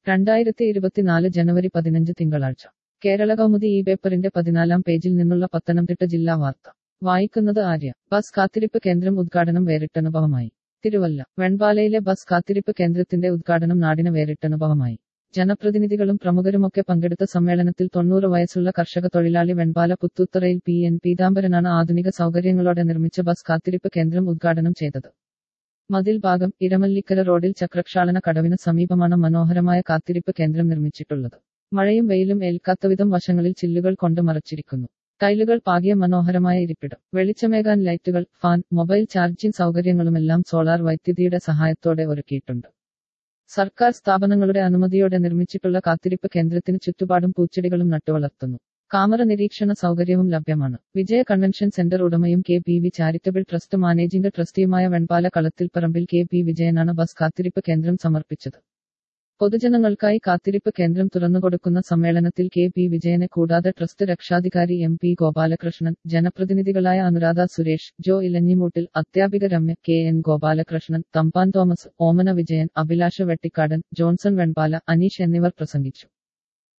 രണ്ടായിരത്തി ഇരുപത്തിനാല് ജനുവരി പതിനഞ്ച് തിങ്കളാഴ്ച കേരള കൗമുദി ഈ പേപ്പറിന്റെ പതിനാലാം പേജിൽ നിന്നുള്ള പത്തനംതിട്ട ജില്ലാ വാർത്ത വായിക്കുന്നത് ആര്യ ബസ് കാത്തിരിപ്പ് കേന്ദ്രം ഉദ്ഘാടനം വേറിട്ടനുഭവമായി തിരുവല്ല വെൺപാലയിലെ ബസ് കാത്തിരിപ്പ് കേന്ദ്രത്തിന്റെ ഉദ്ഘാടനം നാടിന് വേറിട്ടനുഭവമായി ജനപ്രതിനിധികളും പ്രമുഖരുമൊക്കെ പങ്കെടുത്ത സമ്മേളനത്തിൽ തൊണ്ണൂറ് വയസ്സുള്ള കർഷക തൊഴിലാളി വെൺപാല പുത്തൂത്തറയിൽ പി എൻ പീതാംബരനാണ് ആധുനിക സൗകര്യങ്ങളോടെ നിർമ്മിച്ച ബസ് കാത്തിരിപ്പ് കേന്ദ്രം ഉദ്ഘാടനം ചെയ്തത് മതിൽ ഭാഗം ഇരമല്ലിക്കര റോഡിൽ ചക്രക്ഷാളന കടവിന് സമീപമാണ് മനോഹരമായ കാത്തിരിപ്പ് കേന്ദ്രം നിർമ്മിച്ചിട്ടുള്ളത് മഴയും വെയിലും ഏൽക്കാത്തവിധം വശങ്ങളിൽ ചില്ലുകൾ കൊണ്ട് മറച്ചിരിക്കുന്നു ടൈലുകൾ പാകിയ മനോഹരമായ ഇരിപ്പിടം വെളിച്ചമേകാൻ ലൈറ്റുകൾ ഫാൻ മൊബൈൽ ചാർജിംഗ് സൗകര്യങ്ങളുമെല്ലാം സോളാർ വൈദ്യുതിയുടെ സഹായത്തോടെ ഒരുക്കിയിട്ടുണ്ട് സർക്കാർ സ്ഥാപനങ്ങളുടെ അനുമതിയോടെ നിർമ്മിച്ചിട്ടുള്ള കാത്തിരിപ്പ് കേന്ദ്രത്തിന് ചുറ്റുപാടും പൂച്ചെടികളും നട്ടുവളർത്തുന്നു കാമറ നിരീക്ഷണ സൗകര്യവും ലഭ്യമാണ് വിജയ കൺവെൻഷൻ സെന്റർ ഉടമയും K P V charitable trust managing ട്രസ്റ്റിയുമായ വെൺപാല കളത്തിൽപ്പറമ്പിൽ കെ പി വിജയനാണ് ബസ് കാത്തിരിപ്പ് കേന്ദ്രം സമർപ്പിച്ചത് പൊതുജനങ്ങൾക്കായി കാത്തിരിപ്പ് കേന്ദ്രം തുറന്നുകൊടുക്കുന്ന സമ്മേളനത്തിൽ കെ പി വിജയനെ കൂടാതെ ട്രസ്റ്റ് രക്ഷാധികാരി എം പി ഗോപാലകൃഷ്ണൻ ജനപ്രതിനിധികളായ അനുരാധ സുരേഷ് ജോ ഇലഞ്ഞിമൂട്ടിൽ അധ്യാപിക രമ്യ കെ എൻ ഗോപാലകൃഷ്ണൻ തമ്പാൻ തോമസ് ഓമന വിജയൻ അഭിലാഷ വെട്ടിക്കാടൻ ജോൺസൺ വെൺപാല അനീഷ് എന്നിവർ പ്രസംഗിച്ചു